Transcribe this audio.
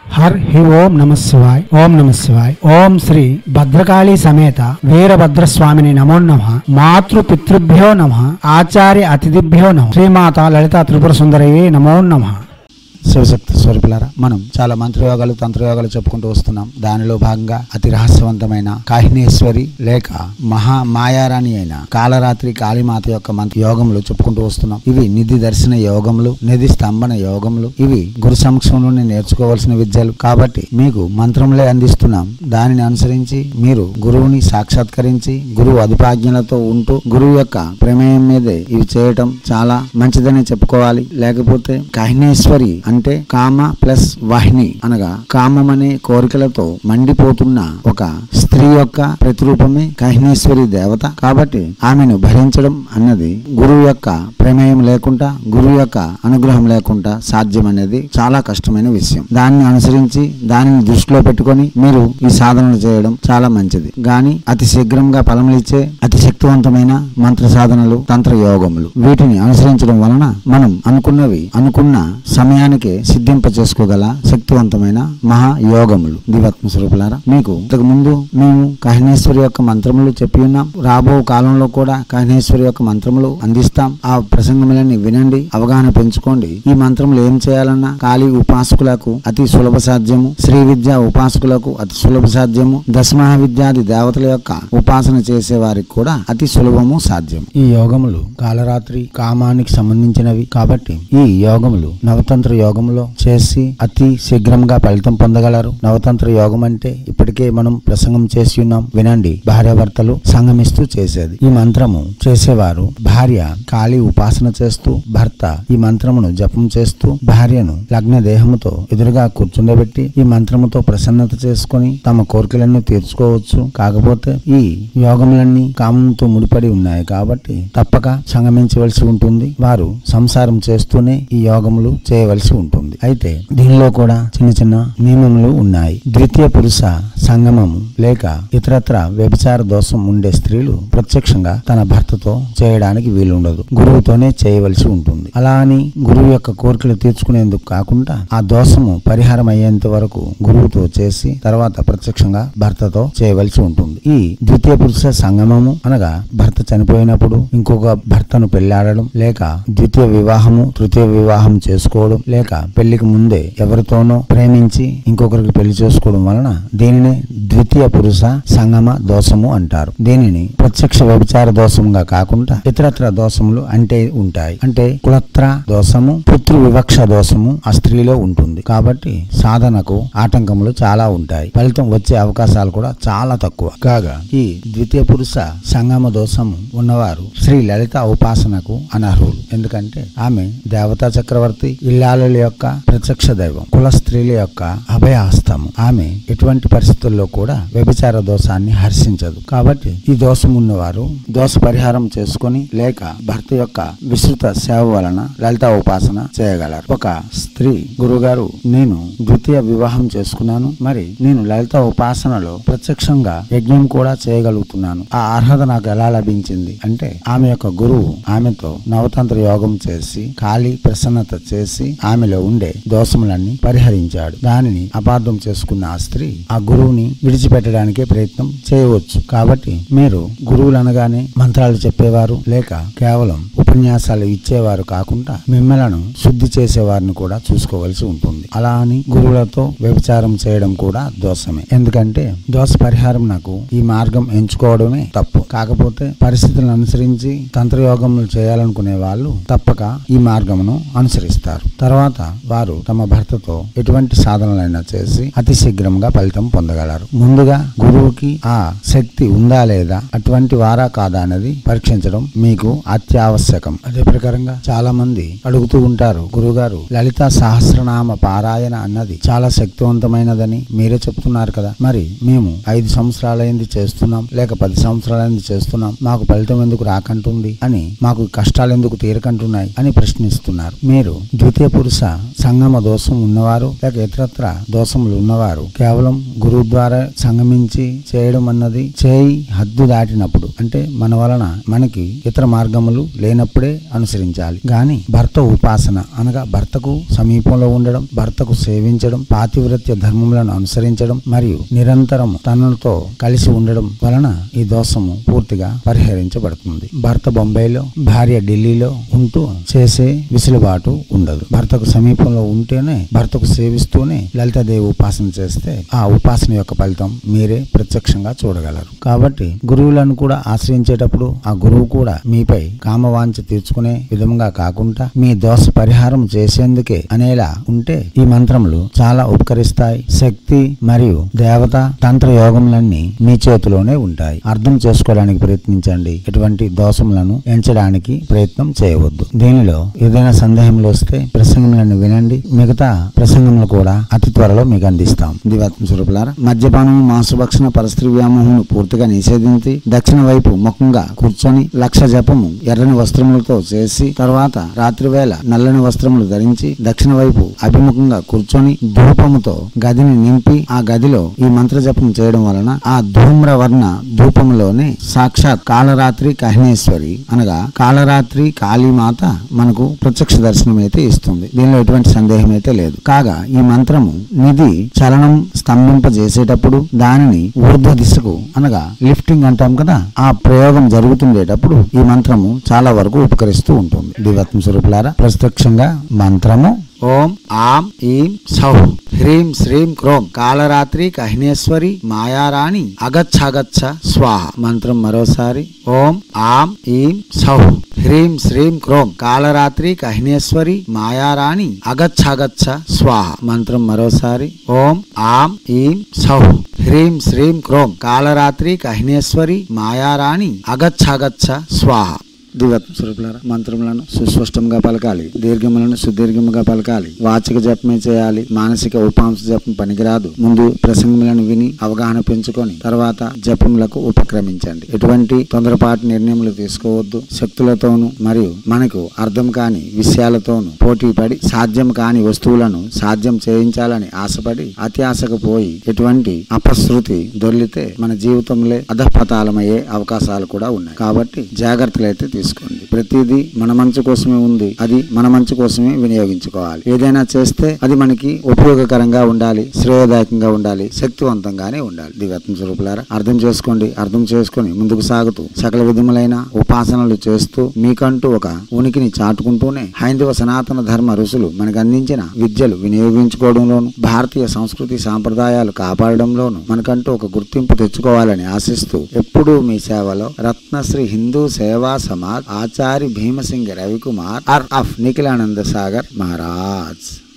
her హి ఓం నమ శివాయ్ ఓం నమ శివాయ్ ఓం శ్రీ భద్రకాళి సమేత వీరభద్రస్వామిని నమో నమ మాతృ పితృభ్యో నమ ఆచార్య అతిథిభ్యో నమ శ్రీమాత లలిత త్రిపుర సుందరయ్యే నమో నమ శివశక్తి స్వరూపులారా మనం చాలా మంత్రయోగాలు తంత్రయోగాలు చెప్పుకుంటూ వస్తున్నాం దానిలో భాగంగా అతి రహస్యవంతమైన కాహినేశ్వరి లేక మహా మాయారాణి అయిన కాలరాత్రి కాళీమాత యొక్క మంత్ర యోగములు చెప్పుకుంటూ వస్తున్నాం ఇవి నిధి దర్శన యోగములు నిధి స్తంభన యోగములు ఇవి గురు సమక్షంలోనే నేర్చుకోవాల్సిన విద్యలు కాబట్టి మీకు మంత్రములే అందిస్తున్నాం దానిని అనుసరించి మీరు గురువుని సాక్షాత్కరించి గురువు అధిపాజ్ఞలతో ఉంటూ గురువు యొక్క ప్రమేయం మీదే ఇవి చేయటం చాలా మంచిదని చెప్పుకోవాలి లేకపోతే కాహినేశ్వరి అంటే కామ ప్లస్ వాహిని అనగా కామం అనే కోరికలతో మండిపోతున్న ఒక స్త్రీ యొక్క ప్రతిరూపమే కాహినేశ్వరి దేవత కాబట్టి ఆమెను భరించడం అన్నది గురువు యొక్క ప్రమేయం లేకుండా గురువు యొక్క అనుగ్రహం లేకుండా సాధ్యం అనేది చాలా కష్టమైన విషయం దాన్ని అనుసరించి దానిని దృష్టిలో పెట్టుకొని మీరు ఈ సాధనలు చేయడం చాలా మంచిది గాని అతి శీఘ్రంగా ఫలములిచ్చే అతి శక్తివంతమైన మంత్ర సాధనలు తంత్ర యోగములు వీటిని అనుసరించడం వలన మనం అనుకున్నవి అనుకున్న సమయానికే సిద్ధింప చేసుకోగల శక్తివంతమైన మహా యోగములు దివాత్మ స్వరూపులారా మీకు ఇంతకు ముందు మేము కహినేశ్వరి యొక్క మంత్రములు చెప్పి ఉన్నాం రాబో కాలంలో కూడా కహినేశ్వరి యొక్క మంత్రములు అందిస్తాం ఆ ప్రసంగములన్నీ వినండి అవగాహన పెంచుకోండి ఈ మంత్రములు ఏం చేయాలన్నా కాళీ ఉపాసకులకు అతి సులభ సాధ్యము శ్రీ విద్య ఉపాసకులకు అతి సులభ సాధ్యము దశమహా విద్యాది దేవతల యొక్క ఉపాసన చేసే వారికి కూడా అతి సులభము సాధ్యం ఈ యోగములు కాలరాత్రి కామానికి సంబంధించినవి కాబట్టి ఈ యోగములు నవతంత్ర యోగములో చేసి అతి శీఘ్రంగా ఫలితం పొందగలరు నవతంత్ర యోగం అంటే ఇప్పటికే మనం ప్రసంగం చేసి ఉన్నాం వినండి భార్యాభర్తలు సంగమిస్తూ చేసేది ఈ మంత్రము చేసేవారు భార్య కాళీ ఉపాసన చేస్తూ భర్త ఈ మంత్రమును జపం చేస్తూ భార్యను లగ్న దేహముతో ఎదురుగా కూర్చుండబెట్టి ఈ మంత్రముతో ప్రసన్నత చేసుకొని తమ కోరికలన్నీ తీర్చుకోవచ్చు కాకపోతే ఈ యోగములన్నీ కామంతో ముడిపడి ఉన్నాయి కాబట్టి తప్పక సంగమించవలసి ఉంటుంది వారు సంసారం చేస్తూనే ఈ యోగములు చేయవలసి ఉంటుంది అయితే దీనిలో కూడా చిన్న చిన్న నియమములు ఉన్నాయి ద్వితీయ పురుష సంగమము లేక ఇతరత్ర వ్యభిచార దోషం ఉండే స్త్రీలు ప్రత్యక్షంగా తన భర్తతో చేయడానికి వీలుండదు గురువుతోనే చేయవలసి ఉంటుంది అలా అని గురువు యొక్క కోరికలు తీర్చుకునేందుకు కాకుండా ఆ దోషము పరిహారం అయ్యేంత వరకు గురువుతో చేసి తర్వాత ప్రత్యక్షంగా భర్తతో చేయవలసి ఉంటుంది ఈ ద్వితీయ పురుష సంగమము అనగా భర్త చనిపోయినప్పుడు ఇంకొక భర్తను పెళ్లాడడం లేక ద్వితీయ వివాహము తృతీయ వివాహం చేసుకోవడం లేక పెళ్లికి ముందే ఎవరితోనో ప్రేమించి ఇంకొకరికి పెళ్లి చేసుకోవడం వలన దీనినే ద్వితీయ పురుష సంగమ దోషము అంటారు దీనిని ప్రత్యక్ష వ్యభిచార దోషంగా కాకుండా ఇతరత్ర దోషములు అంటే ఉంటాయి అంటే కులత్ర దోషము పుత్రు వివక్ష దోషము ఆ స్త్రీలో ఉంటుంది కాబట్టి సాధనకు ఆటంకములు చాలా ఉంటాయి ఫలితం వచ్చే అవకాశాలు కూడా చాలా తక్కువ కాగా ఈ ద్వితీయ పురుష సంగమ దోషము ఉన్నవారు శ్రీ లలిత ఉపాసనకు అనర్హులు ఎందుకంటే ఆమె దేవతా చక్రవర్తి ఇల్లాలుల యొక్క ప్రత్యక్ష దైవం కుల స్త్రీల యొక్క అభయహస్తము ఆమె ఎటువంటి పరిస్థితుల్లో కూడా వ్యభిచార దోషాన్ని హర్షించదు కాబట్టి ఈ దోషం ఉన్నవారు దోష పరిహారం చేసుకొని లేక భర్త యొక్క విస్తృత సేవ వలన లలిత ఉపాసన చేయగలరు ఒక స్త్రీ గురుగారు నేను ద్వితీయ వివాహం చేసుకున్నాను మరి నేను లలిత ఉపాసనలో ప్రత్యక్షంగా యజ్ఞం కూడా చేయగలుగుతున్నాను ఆ అర్హత నాకు ఎలా లభించింది అంటే ఆమె యొక్క గురువు ఆమెతో నవతంత్ర యోగం చేసి ఖాళీ ప్రసన్నత చేసి ఆమెలో ఉండే దోషములన్నీ పరిహరించాడు దానిని అపార్థం చేసుకున్న ఆ స్త్రీ ఆ గురువుని విడిచిపెట్టడానికే ప్రయత్నం చేయవచ్చు కాబట్టి మీరు గురువులు అనగానే మంత్రాలు చెప్పేవారు లేక కేవలం ఉపన్యాసాలు ఇచ్చేవారు కాకుండా మిమ్మలను శుద్ధి చేసేవారిని కూడా చూసుకోవలసి ఉంటుంది అలా అని గురువులతో వ్యభిచారం చేయడం కూడా దోషమే ఎందుకంటే దోష పరిహారం నాకు ఈ మార్గం ఎంచుకోవడమే తప్పు కాకపోతే పరిస్థితులను అనుసరించి తంత్రయోగములు చేయాలనుకునే వాళ్ళు తప్పక ఈ మార్గమును అనుసరిస్తారు తర్వాత వారు తమ భర్తతో ఎటువంటి సాధనలైనా చేసి అతి శీఘ్రంగా ఫలితం పొందగలరు ముందుగా గురువుకి ఆ శక్తి ఉందా లేదా అటువంటి వారా కాదా అనేది పరీక్షించడం మీకు అత్యావశ్యకం అదే ప్రకారంగా చాలా మంది అడుగుతూ ఉంటారు గురుగారు లలిత సహస్రనామ పారాయణ అన్నది చాలా శక్తివంతమైనదని మీరే చెప్తున్నారు కదా మరి మేము ఐదు సంవత్సరాలైంది చేస్తున్నాం లేక పది సంవత్సరాలైంది చేస్తున్నాం మాకు ఫలితం ఎందుకు రాకంటుంది అని మాకు కష్టాలు ఎందుకు తీరకంటున్నాయి అని ప్రశ్నిస్తున్నారు మీరు ద్వితీయ పురుష సంగమ దోషం ఉన్నవారు లేక ఇతరత్ర దోషములు ఉన్నవారు కేవలం గురువు ద్వారా సంగమించి గురించి చేయడం అన్నది చేయి హద్దు దాటినప్పుడు అంటే మన వలన మనకి ఇతర మార్గములు లేనప్పుడే అనుసరించాలి గాని భర్త ఉపాసన అనగా భర్తకు సమీపంలో ఉండడం భర్తకు సేవించడం పాతివ్రత్య ధర్మములను అనుసరించడం మరియు నిరంతరం తనతో కలిసి ఉండడం వలన ఈ దోషము పూర్తిగా పరిహరించబడుతుంది భర్త బొంబాయిలో భార్య ఢిల్లీలో ఉంటూ చేసే విసులుబాటు ఉండదు భర్తకు సమీపంలో ఉంటేనే భర్తకు సేవిస్తూనే లలితాదేవి ఉపాసన చేస్తే ఆ ఉపాసన యొక్క ఫలితం మీరే ప్రత్యక్షంగా చూడగలరు కాబట్టి గురువులను కూడా ఆశ్రయించేటప్పుడు ఆ గురువు కూడా మీపై కామవాంఛ తీర్చుకునే విధంగా కాకుండా మీ దోష పరిహారం చేసేందుకే అనేలా ఉంటే ఈ మంత్రములు చాలా ఉపకరిస్తాయి శక్తి మరియు దేవత తంత్ర యోగములన్నీ మీ చేతిలోనే ఉంటాయి అర్థం చేసుకోవడానికి ప్రయత్నించండి ఎటువంటి దోషములను ఎంచడానికి ప్రయత్నం చేయవద్దు దీనిలో ఏదైనా సందేహములు వస్తే ప్రసంగములను వినండి మిగతా ప్రసంగములు కూడా అతి త్వరలో మీకు అందిస్తాం దివాత్మ స్వరూపులారా మద్యపానం మాంసభక్షణ పరస్త్రీ వ్యామోహమును పూర్తిగా నిషేధించి దక్షిణ వైపు ముఖంగా కూర్చొని లక్ష జపము ఎర్రని వస్త్రములతో చేసి తర్వాత రాత్రి వేళ నల్లని వస్త్రములు ధరించి దక్షిణ వైపు అభిముఖంగా కూర్చొని ధూపముతో గదిని నింపి ఆ గదిలో ఈ మంత్ర జపం చేయడం వలన ఆ ధూమ్రవర్ణ ధూపములోనే సాక్షాత్ కాళరాత్రి కహినేశ్వరి అనగా కాళరాత్రి కాళీమాత మనకు ప్రత్యక్ష దర్శనం అయితే ఇస్తుంది దీనిలో ఎటువంటి సందేహం అయితే లేదు కాగా ఈ మంత్రము నిధి చలనం స్తంభింపజేసేటప్పుడు దానిని ఊర్ధ్వ దిశకు అనగా లిఫ్టింగ్ అంటాం కదా ఆ ప్రయోగం జరుగుతుండేటప్పుడు ఈ మంత్రము చాలా వరకు ఉపకరిస్తూ ఉంటుంది దివత్మ స్వరూపులారా ప్రత్యక్షంగా మంత్రము ఓం ఆం ఈం సౌ హ్రీం శ్రీం క్రోం కాళరాత్రి కహినేశ్వరి మాయారాణి అగచ్చగచ్చ స్వాహ మంత్రం మరోసారి ఓం ఆం ఈం సౌ హ్రీం శ్రీం క్రోం కాళరాత్రి కహినేశ్వరి మాయారాణి అగచ్చగచ్చ స్వాహ మంత్రం మరోసారి ఓం ఆం ఈం సౌ హ్రీం శ్రీం క్రోం కాళరాత్రి కహినేశ్వరి మాయారాణి అగచ్చగచ్చ స్వాహ దివత్మ స్వరూపులారా మంత్రములను సుస్పష్టంగా పలకాలి దీర్ఘములను సుదీర్ఘముగా పలకాలి వాచిక జపమే చేయాలి మానసిక ఉపాంశ జపం పనికిరాదు ముందు ప్రసంగములను విని అవగాహన పెంచుకొని తర్వాత జపములకు ఉపక్రమించండి ఎటువంటి తొందరపాటు నిర్ణయములు తీసుకోవద్దు శక్తులతోనూ మరియు మనకు అర్థం కాని విషయాలతోనూ పోటీ పడి సాధ్యం కాని వస్తువులను సాధ్యం చేయించాలని ఆశపడి అత్యాశకు పోయి ఎటువంటి అపశృతి దొర్లితే మన జీవితంలో అధపతాలమయ్యే అవకాశాలు కూడా ఉన్నాయి కాబట్టి జాగ్రత్తలు అయితే తీసుకోండి ప్రతిదీ మన మంచి కోసమే ఉంది అది మన మంచి కోసమే వినియోగించుకోవాలి ఏదైనా చేస్తే అది మనకి ఉపయోగకరంగా ఉండాలి శ్రేయదాయకంగా ఉండాలి శక్తివంతంగానే ఉండాలి దివ్యాత్మ స్వరూపులారా అర్థం చేసుకోండి అర్థం చేసుకొని ముందుకు సాగుతూ సకల విధములైన ఉపాసనలు చేస్తూ మీకంటూ ఒక ఉనికిని చాటుకుంటూనే హైందవ సనాతన ధర్మ ఋషులు మనకు అందించిన విద్యలు వినియోగించుకోవడంలోను భారతీయ సంస్కృతి సాంప్రదాయాలు కాపాడడంలోను మనకంటూ ఒక గుర్తింపు తెచ్చుకోవాలని ఆశిస్తూ ఎప్పుడూ మీ సేవలో రత్నశ్రీ హిందూ సేవా సమాజ్ ఆచారి భీమసింగ్ రవికుమార్ ఆర్ ఆఫ్ నిఖిలానంద సాగర్ మహారాజ్